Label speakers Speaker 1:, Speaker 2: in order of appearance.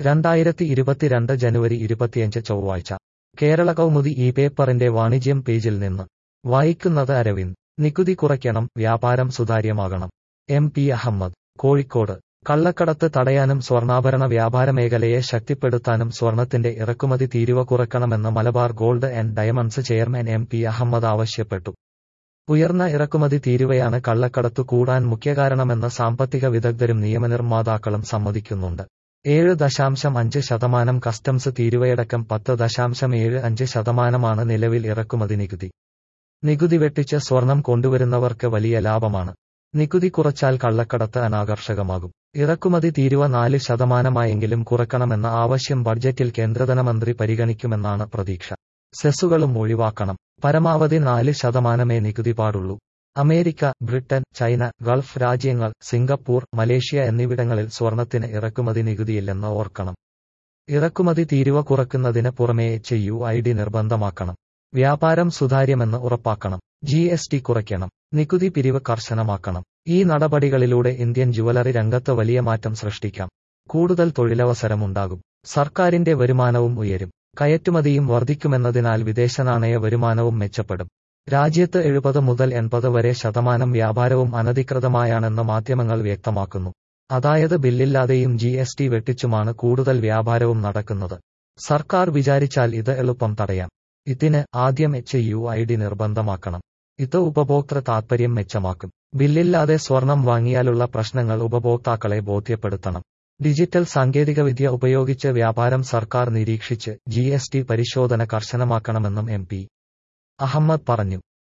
Speaker 1: രണ്ടായിരത്തി ഇരുപത്തിരണ്ട് ജനുവരി ഇരുപത്തിയഞ്ച് ചൊവ്വാഴ്ച കേരള കൗമുദി ഈ പേപ്പറിന്റെ വാണിജ്യം പേജിൽ നിന്ന് വായിക്കുന്നത് അരവിന്ദ് നികുതി കുറയ്ക്കണം വ്യാപാരം സുതാര്യമാകണം എം പി അഹമ്മദ് കോഴിക്കോട് കള്ളക്കടത്ത് തടയാനും സ്വർണ്ണാഭരണ വ്യാപാര മേഖലയെ ശക്തിപ്പെടുത്താനും സ്വർണത്തിന്റെ ഇറക്കുമതി തീരുവ കുറക്കണമെന്ന് Malabar gold and diamonds chairman M P Ahammed ആവശ്യപ്പെട്ടു ഉയർന്ന ഇറക്കുമതി തീരുവയാണ് കള്ളക്കടത്തു കൂടാൻ മുഖ്യകാരണമെന്ന് സാമ്പത്തിക വിദഗ്ധരും നിയമനിർമ്മാതാക്കളും സമ്മതിക്കുന്നുണ്ട് ഏഴ് ദശാംശം അഞ്ച് ശതമാനം കസ്റ്റംസ് തീരുവയടക്കം പത്ത് ദശാംശം ഏഴ് അഞ്ച് ശതമാനമാണ് നിലവിൽ ഇറക്കുമതി നികുതി നികുതി വെട്ടിച്ച് സ്വർണം കൊണ്ടുവരുന്നവർക്ക് വലിയ ലാഭമാണ് നികുതി കുറച്ചാൽ കള്ളക്കടത്ത് അനാകർഷകമാകും ഇറക്കുമതി തീരുവ നാല് ശതമാനമായെങ്കിലും കുറക്കണമെന്ന ആവശ്യം ബഡ്ജറ്റിൽ കേന്ദ്രധനമന്ത്രി പരിഗണിക്കുമെന്നാണ് പ്രതീക്ഷ സെസ്സുകളും ഒഴിവാക്കണം പരമാവധി നാല് ശതമാനമേ നികുതി പാടുള്ളൂ അമേരിക്ക ബ്രിട്ടൻ ചൈന ഗൾഫ് രാജ്യങ്ങൾ സിംഗപ്പൂർ മലേഷ്യ എന്നിവിടങ്ങളിൽ സ്വർണത്തിന് ഇറക്കുമതി നികുതിയില്ലെന്ന് ഓർക്കണം ഇറക്കുമതി തീരുവ കുറക്കുന്നതിന് പുറമേ എച്ച് യു ഐ ഡി നിർബന്ധമാക്കണം വ്യാപാരം സുതാര്യമെന്ന് ഉറപ്പാക്കണം ജി എസ് ടി കുറയ്ക്കണം നികുതി പിരിവ് കർശനമാക്കണം ഈ നടപടികളിലൂടെ ഇന്ത്യൻ ജുവലറി രംഗത്ത് വലിയ മാറ്റം സൃഷ്ടിക്കാം കൂടുതൽ തൊഴിലവസരമുണ്ടാകും സർക്കാരിന്റെ വരുമാനവും ഉയരും കയറ്റുമതിയും വർദ്ധിക്കുമെന്നതിനാൽ വിദേശ നാണയ വരുമാനവും മെച്ചപ്പെടും രാജ്യത്ത് എഴുപത് മുതൽ എൺപത് വരെ ശതമാനം വ്യാപാരവും അനധികൃതമായാണെന്ന് മാധ്യമങ്ങൾ വ്യക്തമാക്കുന്നു അതായത് ബില്ലില്ലാതെയും ജി എസ് ടി വെട്ടിച്ചുമാണ് കൂടുതൽ വ്യാപാരവും നടക്കുന്നത് സർക്കാർ വിചാരിച്ചാൽ ഇത് എളുപ്പം തടയാം ഇതിന് ആദ്യം എച്ച് യു ഐ ഡി നിർബന്ധമാക്കണം ഇത് ഉപഭോക്തൃ താൽപര്യം മെച്ചമാക്കും ബില്ലില്ലാതെ സ്വർണം വാങ്ങിയാലുള്ള പ്രശ്നങ്ങൾ ഉപഭോക്താക്കളെ ബോധ്യപ്പെടുത്തണം ഡിജിറ്റൽ സാങ്കേതികവിദ്യ ഉപയോഗിച്ച് വ്യാപാരം സർക്കാർ നിരീക്ഷിച്ച് ജി എസ് ടി പരിശോധന കർശനമാക്കണമെന്നും എം പി അഹമ്മദ് പറഞ്ഞു